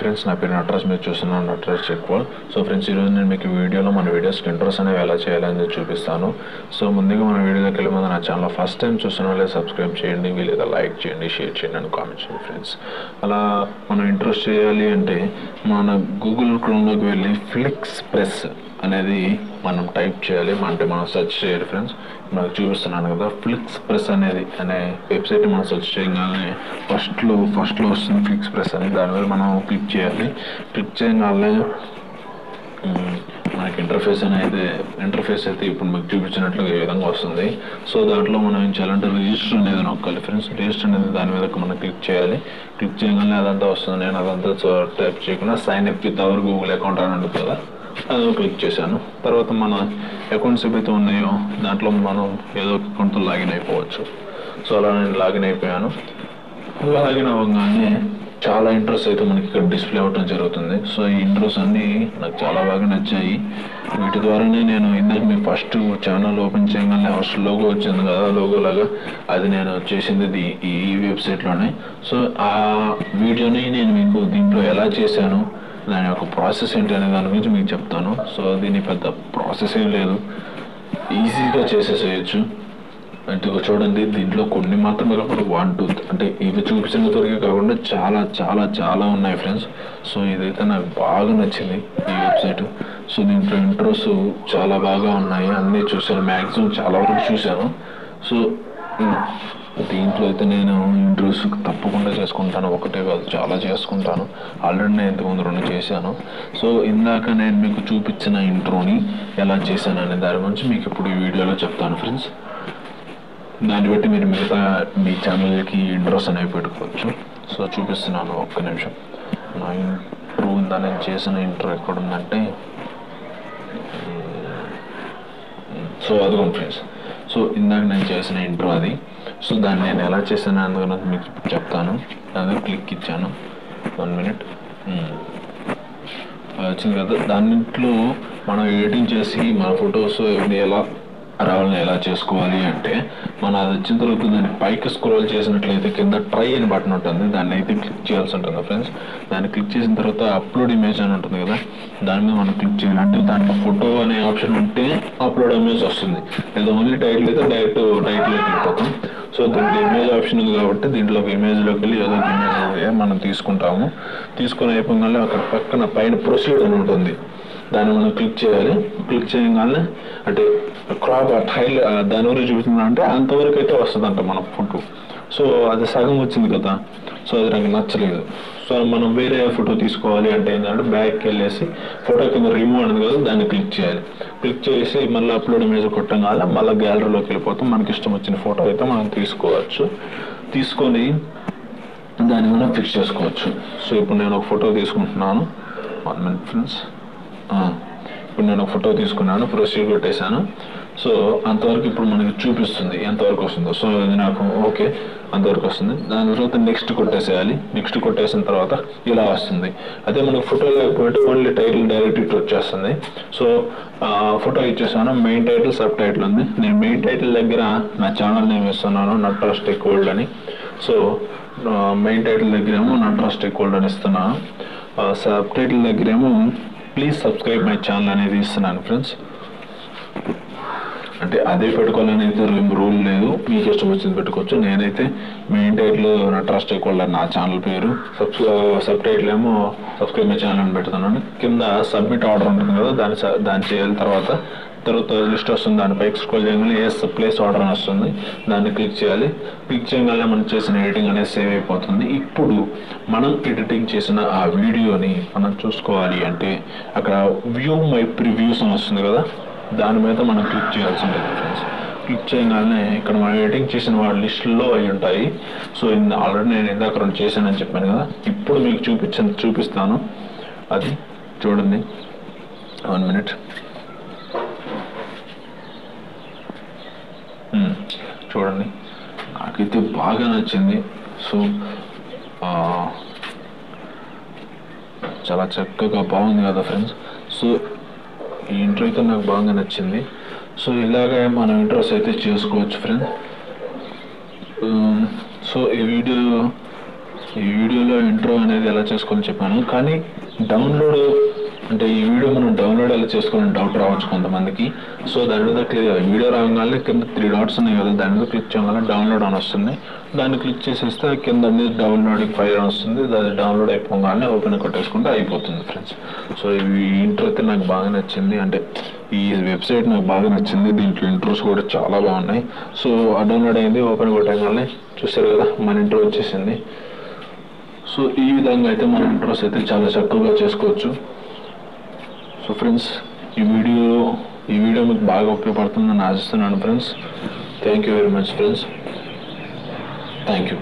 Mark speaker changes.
Speaker 1: Friends నా పేరు నటరాజ్ మీరు చూస్తున్నాను నటరాజ్ చెక్వాల్ సో ఫ్రెండ్స్ ఈరోజు నేను మీకు ఈ వీడియోలో మన వీడియోస్కి ఇంట్రెస్ట్ అనేవి ఎలా చేయాలని చూపిస్తాను సో ముందుగా మన వీడియోలోకి వెళ్ళే ముందు నా ఛానల్ ఫస్ట్ టైం చూస్తున్న వాళ్ళే సబ్స్క్రైబ్ చేయండి వీళ్ళేదా లైక్ చేయండి షేర్ చేయండి అని కామెంట్ చేయండి ఫ్రెండ్స్ అలా మనం ఇంట్రెస్ట్ చేయాలి అంటే మన గూగుల్ క్రోమ్లోకి వెళ్ళి ఫ్లిక్స్ ప్రెస్ అనేది మనం టైప్ చేయాలి అంటే మనం సెర్చ్ చేయాలి ఫ్రెండ్స్ మనకు చూపిస్తున్నాను కదా ఫ్లిక్స్ ప్రెస్ అనేది అనే వెబ్సైట్ మనం సెర్చ్ చేయగానే ఫస్ట్లో ఫస్ట్లో వస్తుంది ఫ్లిక్స్ ప్రెస్ అని దాని మీద మనం క్లిక్ చేయాలి క్లిక్ చేయగానే మ్, మనకి ఇంటర్ఫేస్ అనేది ఇంటర్ఫేస్ అయితే ఇప్పుడు మీకు చూపించినట్లుగా ఈ విధంగా వస్తుంది సో దాంట్లో మనం ఏం చేయాలంటే రిజిస్టర్ అనేది నొక్కాలి ఫ్రెండ్స్ రిజిస్టర్ అనేది దాని మీద మనం క్లిక్ చేయాలి క్లిక్ చేయగానే అదంతా వస్తుంది నేను అదంతా టైప్ చేయకుండా sign up with our Google account అని ఉంటుంది కదా అది క్లిక్ చేశాను తర్వాత మన అకౌంట్స్ ఏవైతే ఉన్నాయో దాంట్లో మనం ఏదో ఒక అకౌంట్తో లాగిన్ అయిపోవచ్చు సో అలా నేను లాగిన్ అయిపోయాను లాగిన్ అవ్వగానే చాలా ఇంట్రెస్ట్ అయితే మనకి ఇక్కడ డిస్ప్లే అవ్వడం జరుగుతుంది సో ఈ ఇంట్రెస్ట్ అన్నీ నాకు చాలా బాగా నచ్చాయి వీటి ద్వారానే నేను ఇందాక మీ ఫస్ట్ ఛానల్ ఓపెన్ చేయగానే ఫస్ట్ లోగో వచ్చింది కదా లోగో లాగా అది నేను చేసింది ఇది ఈ వెబ్సైట్లోనే సో ఆ వీడియోని నేను మీకు దీంట్లో ఎలా చేశాను దాని యొక్క ప్రాసెస్ ఏంటి అనే దాని గురించి మీకు చెప్తాను సో దీని పెద్ద ప్రాసెస్ ఏం లేదు ఈజీగా చేసేసేయచ్చు అంటే ఇగో చూడండి దీంట్లో కొన్ని మాత్రమే కాకుండా వన్ టూ అంటే ఇవి చూపించిన వరకే కాకుండా చాలా చాలా చాలా ఉన్నాయి ఫ్రెండ్స్ సో ఇదైతే నాకు బాగా నచ్చింది ఈ వెబ్సైట్ సో దీంట్లో ఇంట్రోస్ చాలా బాగా ఉన్నాయి అన్నీ చూశాను మ్యాక్సిమం చాలా వరకు చూశాను సో ఉమ్, దీంట్లో అయితే నేను ఇంట్రోస్ తప్పకుండా చేసుకుంటాను ఒకటే కాదు చాలా చేసుకుంటాను ఆల్రెడీ నేను ఇంతకుముందు రెండు చేశాను సో ఇందాక నేను మీకు చూపించిన ఇంట్రోని ఎలా చేశాను అనే దాని గురించి మీకు ఇప్పుడు ఈ వీడియోలో చెప్తాను ఫ్రెండ్స్ దాన్ని బట్టి మీరు మిగతా మీ ఛానల్కి ఇంట్రోస్ అనేవి పెట్టుకోవచ్చు సో చూపిస్తున్నాను ఒక్క నిమిషం నా ఇంట్రో ఉందా నేను చేసిన ఇంట్రో ఎక్కడ ఉందంటే సో అదిగోండి ఫ్రెండ్స్ సో ఇందాక నేను చేసిన ఇంట్రో అది సో దాన్ని నేను ఎలా చేశాను అందుకని మీకు ఇప్పుడు చెప్తాను అదే క్లిక్ ఇచ్చాను వన్ మినిట్ వచ్చింది కదా దాంట్లో మనం ఎడిటింగ్ చేసి మన ఫొటోస్ ఎలా రావాలని ఎలా చేసుకోవాలి అంటే మనం అది వచ్చిన తర్వాత దాన్ని పైకి స్క్రోల్ చేసినట్లయితే కింద ట్రై అని బటన్ ఉంటుంది దాన్ని అయితే క్లిక్ చేయాల్సి ఉంటుంది ఫ్రెండ్స్ దాన్ని క్లిక్ చేసిన తర్వాత అప్లోడ్ ఇమేజ్ అని ఉంటుంది కదా దాని మీద మనం క్లిక్ చేయాలి అంటే దాంట్లో ఫోటో అనే ఆప్షన్ ఉంటే అప్లోడ్ ఇమేజ్ వస్తుంది లేదా ఓన్లీ టైటిల్ అయితే డైరెక్ట్ టైటిల్లోకి వెళ్ళిపోతాం సో దీంట్లో ఇమేజ్ ఆప్షన్ ఉంది కాబట్టి దీంట్లో ఇమేజ్లోకి వెళ్ళి ఏదో ఒక ఇమేజ్ మనం తీసుకుంటాము తీసుకొని అయిపోగానే అక్కడ పక్కన పైన ప్రొసీడ్ అని ఉంటుంది దాన్ని మనం క్లిక్ చేయాలి క్లిక్ చేయగానే అంటే క్రాప్ హైల్ దాని వరకు చూపిస్తుంది అంటే అంతవరకు అయితే వస్తుంది అంట మన ఫోటో సో అది సగం వచ్చింది కదా సో అది నాకు నచ్చలేదు సో మనం వేరే ఫోటో తీసుకోవాలి అంటే ఏంటంటే బ్యాక్కి వెళ్ళేసి ఫోటో కింద రిమూవ్ అనేది కదా దాన్ని క్లిక్ చేయాలి క్లిక్ చేసి మళ్ళీ అప్లోడ్ ఇమేజ్ కొట్టగానే మళ్ళీ గ్యాలరీలోకి వెళ్ళిపోతాం మనకి ఇష్టం వచ్చిన ఫోటో అయితే మనం తీసుకోవచ్చు తీసుకొని దాన్ని మనం ఫిక్స్ చేసుకోవచ్చు సో ఇప్పుడు నేను ఒక ఫోటో తీసుకుంటున్నాను వన్ మినిట్ ఫ్రెండ్స్ ఇప్పుడు నేను ఒక ఫోటో తీసుకున్నాను ప్రొసీడ్ కొట్టేశాను సో అంతవరకు ఇప్పుడు మనకి చూపిస్తుంది ఎంతవరకు వస్తుందో సో అది నాకు ఓకే అంతవరకు వస్తుంది దాని తర్వాత నెక్స్ట్ కొట్టేసేయాలి నెక్స్ట్ కొట్టేసిన తర్వాత ఇలా వస్తుంది అదే మనకు ఫోటో లేకపోతే ఓన్లీ టైటిల్ డైరెక్ట్ ఇటు వచ్చేస్తుంది సో ఫోటో ఇచ్చేసాను మెయిన్ టైటిల్ సబ్ టైటిల్ ఉంది నేను మెయిన్ టైటిల్ దగ్గర నా ఛానల్ నేమ్ ఇస్తున్నాను నట్రాస్ టెక్ వరల్డ్ అని సో మెయిన్ టైటిల్ దగ్గర ఏమో నట్రాస్ టెక్ వరల్డ్ అని ఇస్తున్నాను సబ్ టైటిల్ దగ్గర ఏమో ప్లీజ్ సబ్స్క్రైబ్ మై ఛానల్ అనేది ఇస్తున్నాను ఫ్రెండ్స్ అంటే అదే పెట్టుకోవాలని అయితే రూల్ లేదు మీకు ఇష్టం వచ్చింది పెట్టుకోవచ్చు నేనైతే main title Natras tech world నా ఛానల్ పేరు సబ్ సబ్ టైటిల్ ఏమో సబ్స్క్రైబ్ మై ఛానల్ అని పెడుతున్నాను కింద సబ్మిట్ ఆర్డర్ ఉంటుంది కదా దాన్ని స- దాన్ని చేయాలి తర్వాత తర్వాత లిస్ట్ వస్తుంది దాని పైకి స్క్రోల్ చేయగానే ఎస్ ప్లేస్ ఆర్డర్ అని వస్తుంది దాన్ని క్లిక్ చేయాలి క్లిక్ చేయగానే మనం చేసిన ఎడిటింగ్ అనేది సేవ్ అయిపోతుంది ఇప్పుడు మనం ఎడిటింగ్ చేసిన ఆ వీడియోని మనం చూసుకోవాలి అంటే అక్కడ వ్యూ మై ప్రివ్యూస్ అని వస్తుంది కదా దాని మీద మనం క్లిక్ చేయాల్సి ఉంటుంది ఫ్రెండ్స్ క్లిక్ చేయగానే ఇక్కడ మనం ఎడిటింగ్ చేసిన వాళ్ళ లిస్టులో అవి ఉంటాయి సో ఆల్రెడీ నేను ఇందాక రెండు చేశానని చెప్పాను కదా ఇప్పుడు మీకు చూపించ చూపిస్తాను అది చూడండి వన్ మినిట్ మ్మ్. చూడండి నాకైతే బాగా నచ్చింది సో ఆ, చాలా చక్కగా బాగుంది కదా ఫ్రెండ్స్ సో ఈ ఇంట్రో అయితే నాకు బాగా నచ్చింది సో ఇలాగే మనం ఇంట్రోస్ అయితే చేసుకోవచ్చు ఫ్రెండ్స్ సో ఈ వీడియో ఈ వీడియోలో ఇంట్రో అనేది ఎలా చేసుకోవాలని చెప్పాను కానీ డౌన్లోడ్ అంటే ఈ వీడియో మనం డౌన్లోడ్ ఎలా చేసుకోవాలని డౌట్ రావచ్చు కొంతమందికి సో దాని మీద క్లిక్ వీడియో రాగానే కింద త్రీ డాట్స్ ఉన్నాయి కదా దాని మీద క్లిక్ చేయగానే డౌన్లోడ్ అని వస్తుంది దాన్ని క్లిక్ చేసేస్తే కింద మీద డౌన్లోడింగ్ ఫైల్ అని వస్తుంది అది డౌన్లోడ్ అయిపోగానే ఓపెన్ కొట్టేసుకుంటే అయిపోతుంది ఫ్రెండ్స్ సో ఈ ఇంట్రో అయితే నాకు బాగా నచ్చింది అంటే ఈ వెబ్సైట్ నాకు బాగా నచ్చింది దీంట్లో ఇంట్రోస్ కూడా చాలా బాగున్నాయి సో ఆ డౌన్లోడ్ అయింది ఓపెన్ కొట్టగానే చూసారు కదా మన ఇంట్రో వచ్చేసింది సో ఈ విధంగా అయితే మన ఇంట్రోస్ అయితే చాలా చక్కగా చేసుకోవచ్చు సో ఫ్రెండ్స్ ఈ వీడియో ఈ వీడియో మీకు బాగా ఉపయోగపడుతుందని ఆశిస్తున్నాను friends thank you very much friends thank you